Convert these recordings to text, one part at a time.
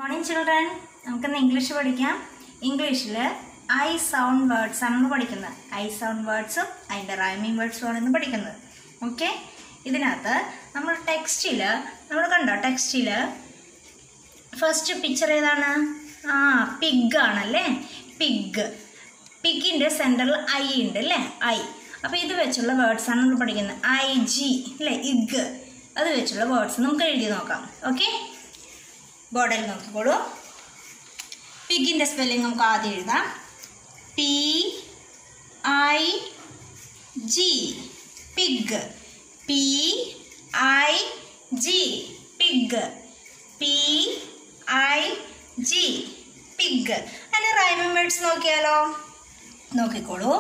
morning children നമുക്കിന്ന് English പഠിക്കാം ഇംഗ്ലീഷിൽ ഐ സൗണ്ട് വേർഡ്സ് ആണ് നമ്മൾ പഠിക്കുന്നത് ഐ സൗണ്ട് വേർഡ്സും അതിൻ്റെ റൈമിംഗ് വേർഡ്സും ആണ് ഇന്ന് പഠിക്കുന്നത് ഓക്കെ ഇതിനകത്ത് നമ്മൾ ടെക്സ്റ്റിൽ നമ്മൾ കണ്ടോ ടെക്സ്റ്റിൽ ഫസ്റ്റ് പിക്ചർ ഏതാണ് ആ പിഗ് ആണല്ലേ പിഗ് പിഗിൻ്റെ സെൻറ്ററിൽ ഐ ഉണ്ട് അല്ലേ ഐ അപ്പോൾ ഇത് വെച്ചുള്ള വേർഡ്സ് ആണ് നമ്മൾ പഠിക്കുന്നത് ഐ ജി അല്ലേ ഇഗ് അത് വെച്ചുള്ള വേർഡ്സ് നമുക്ക് എഴുതി നോക്കാം ഓക്കെ ബോർഡിൽ നോക്കിക്കോളൂ പിഗിൻ്റെ സ്പെല്ലിംഗ് നമുക്ക് ആദ്യം എഴുതാം P I G pig P I G pig P I G pig അതിൻ്റെ റൈമിംഗ് വേർഡ്സ് നോക്കിയാലോ നോക്കിക്കോളൂ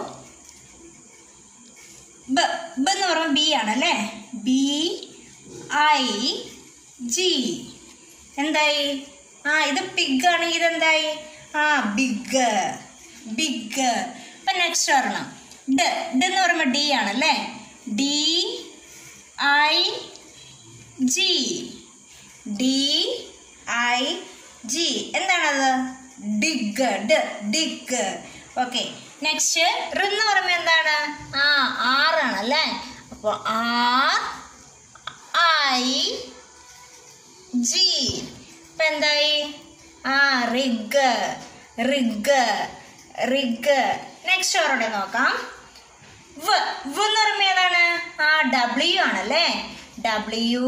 ബ ബ എന്ന് പറയുമ്പോൾ ബി ആണല്ലേ ബി ഐ ജി എന്തായി ആ ഇത് പിഗ് ആണെങ്കിൽ ഇതെന്തായി ആ ബിഗ് ബിഗ് ഇപ്പം നെക്സ്റ്റ് ഒരെണ്ണം ഡ ഡ എന്ന് പറയുമ്പോൾ ഡി ആണല്ലേ D I G D I G എന്താണത് ഡിഗ് ഡ ഡിഗ് ഓക്കെ നെക്സ്റ്റ് റ് എന്ന് പറയുമ്പോൾ എന്താണ് ആ ആറാണല്ലേ അപ്പോൾ ആർ ഐ ജി ഇപ്പം എന്തായി ആ റിഗ് റിഗ് റിഗ് നെക്സ്റ്റ് അവരോടെ നോക്കാം വ് വ് എന്ന് പറയുമ്പോൾ ഏതാണ് ആ ഡബ്ല്യു ആണല്ലേ ഡബ്ല്യു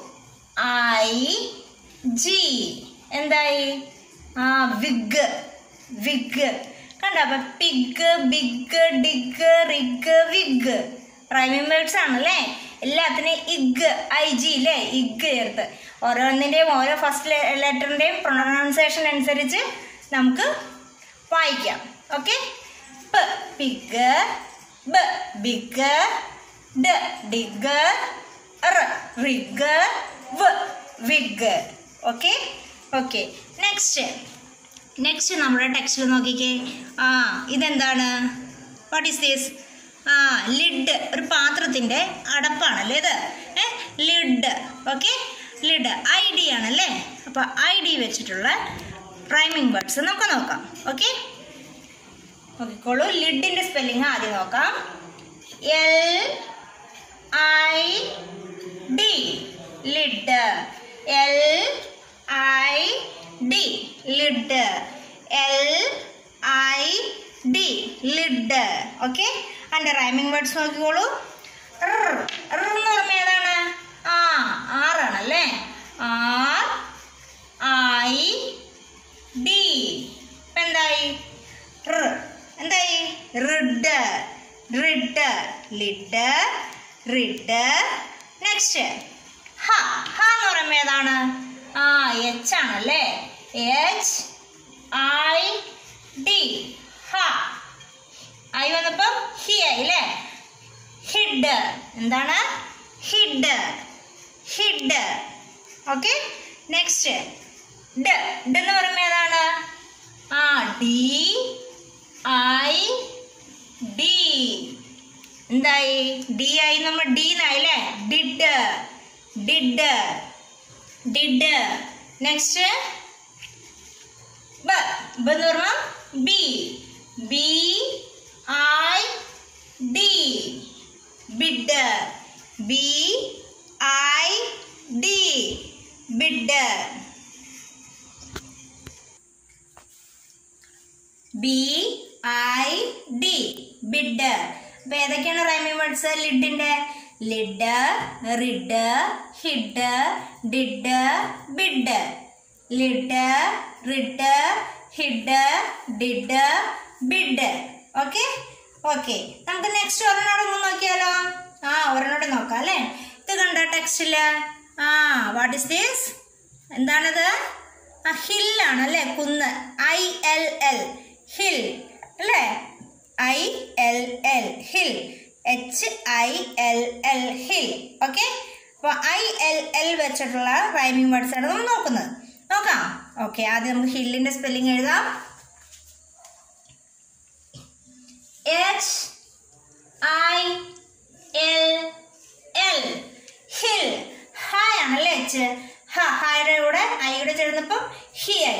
ഐ ജി എന്തായി ആ വിഗ് വിഗ് കണ്ട അപ്പൊ pig big dig rig wig rhyming words ആണല്ലേ എല്ലാത്തിനും ഇഗ് ഐ ജി അല്ലേ ഇഗ് ചേർത്ത് ഓരോന്നിൻ്റെയും ഓരോ ഫസ്റ്റ് ലെറ്ററിൻ്റെയും പ്രൊണൗൺസിയേഷൻ അനുസരിച്ച് നമുക്ക് വായിക്കാം ഓക്കെ പ പിഗ് ബ ബിഗ് ഡ ഡിഗ് റ് റിഗ് വ് wig okay okay next next നമ്മുടെ ടെക്സ്റ്റിൽ നോക്കിക്കേ ആ ഇതെന്താണ് വാട്ട് ഈസ് ദിസ് ആ ലിഡ് ഒരു പാത്രത്തിൻ്റെ അടപ്പാണല്ലേ ഇത് a lid okay lid I D ആണല്ലേ അപ്പോൾ ഐ ഡി വെച്ചിട്ടുള്ള റൈമിംഗ് വേർഡ്സ് നമുക്ക് നോക്കാം ഓക്കെ നോക്കിക്കോളൂ ലിഡിൻ്റെ സ്പെല്ലിംഗ് ആദ്യം നോക്കാം L I D lid L I D lid L I D lid okay അതിൻ്റെ റൈമിംഗ് വേർഡ്സ് നോക്കിക്കോളൂ റ് റ് എന്ന് പറയുമ്പോൾ ഏതാണ് ആ ആറാണല്ലേ ആർ ഐ ഡി ഇപ്പം എന്തായി റ് എന്തായി rid rid lid rid next ഹ ഹ എന്ന് പറയുമ്പോൾ ഏതാണ് ആ എച്ച് ആണല്ലേ എച്ച് ഐ ഡി ഹ ഐ വന്നപ്പം ഹി ആയി അല്ലേ ഹിഡ് എന്താണ് ഹിഡ് ഹിഡ് ഓക്കെ നെക്സ്റ്റ് ഡ ഡ എന്ന് പറയുമ്പോൾ ഏതാണ് ആ ഡി ഐ ഡി എന്തായി ഡി ഐ നമ്മൾ ഡി എന്നായില്ലേ ഡിഡ് ഡിഡ് ഡിഡ് നെക്സ്റ്റ് ബ ബ എന്ന് പറഞ്ഞാൽ B B I D bid B I D bid B I D bid അപ്പൊ ഏതൊക്കെയാണ് റൈമിംഗ് വേർഡ്സ് ലിഡിന്റെ lid rid hid did bid lid rid hid did bid okay okay നമുക്ക് next ഒരെണ്ണോട് നോക്കിയാലോ ആ ഒരെണ്ണോട് നോക്കാം അല്ലേ ഇത് കണ്ട ടെക്സ്റ്റില് ആ വാട്ട് ഇസ് ദിസ് എന്താണത് ആ ഹില്ലാണ് അല്ലേ കുന്ന് ഐ എൽ എൽ ഹിൽ അല്ലേ I L L hill H I L L hill okay അപ്പോൾ ഐ എൽ എൽ വെച്ചിട്ടുള്ള റൈമിംഗ് വേർഡ്സ് ആണ് നമ്മൾ നോക്കുന്നത് നോക്കാം ഓക്കെ ആദ്യം നമുക്ക് ഹില്ലിന്റെ സ്പെല്ലിംഗ് എഴുതാം H I L L hill ഹായ് ആണല്ലേ എച്ച് ഹ ഹായുടെ കൂടെ ഐയുടെ ചേർന്നപ്പം ഹി ആയി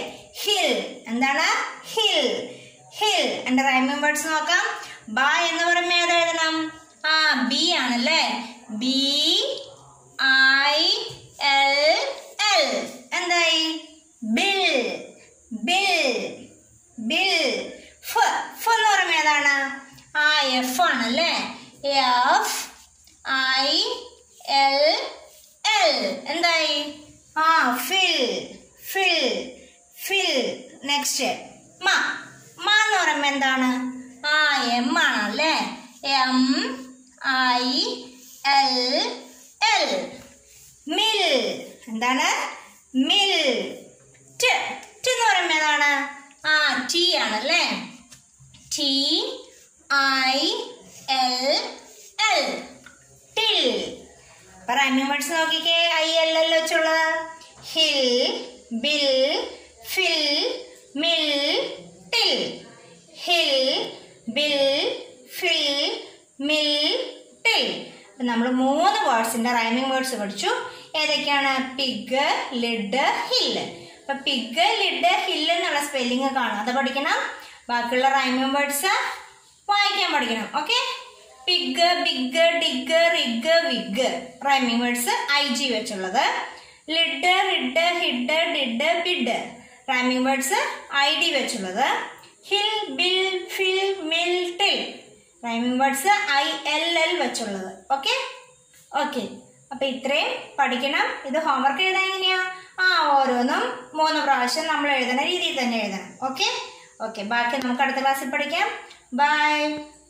വേർഡ്സ് നോക്കാം ബ എന്ന് പറയുമ്പോൾ ഏത് എഴുതണം ആ ബി ആണല്ലേ ബി ഐ എൽ എൽ എന്തായി ബിൽ ബിൽ ബിൽ ഫ് ഫ് എന്ന് പറയുമ്പോൾ ഏതാണ് ആ എഫ് ആണല്ലേ എഫ് ഐ എൽ എൽ എന്തായി ആ ഫിൽ ഫിൽ ഫിൽ നെക്സ്റ്റ് മ മ എന്ന് പറയുമ്പോൾ എന്താണ് ആ എം ആണല്ലേ M I L L mill എന്താണ് മിൽ ട് ട് എന്ന് പറയുമ്പോൾ ഏതാണ് ആ ടി ആണല്ലേ T I L L till rhyming words നോക്കിക്കേ ഐ എൽ എൽ വെച്ചുള്ളത് hill bill fill mill till hill bill fill mill till നമ്മൾ മൂന്ന് വേർഡ്സിന്റെ റൈമിംഗ് വേർഡ്സ് പഠിച്ചു ഏതൊക്കെയാണ് പിഗ് ലിഡ് ഹില്ല് അപ്പൊ പിഗ് ലിഡ് ഹില്ല് എന്നുള്ള സ്പെല്ലിംഗ് കാണും അത് പഠിക്കണം ബാക്കിയുള്ള റൈമിംഗ് വേർഡ്സ് വായിക്കാൻ പഠിക്കണം okay pig big dig rig wig rhyming words I G വെച്ചുള്ളത് lid rid hid did bid rhyming words I D വെച്ചുള്ളത് hill bill fill mill till rhyming words I L L വെച്ചുള്ളത് okay okay അപ്പൊ ഇത്രയും പഠിക്കണം ഇത് homework എഴുതാൻ എങ്ങനെയാ ആ ഓരോന്നും മൂന്ന് പ്രാവശ്യം നമ്മൾ എഴുതുന്ന രീതിയിൽ തന്നെ എഴുതണം ഓക്കെ ഓക്കെ ബാക്കി നമുക്ക് അടുത്ത ക്ലാസ്സിൽ പഠിക്കാം ബൈ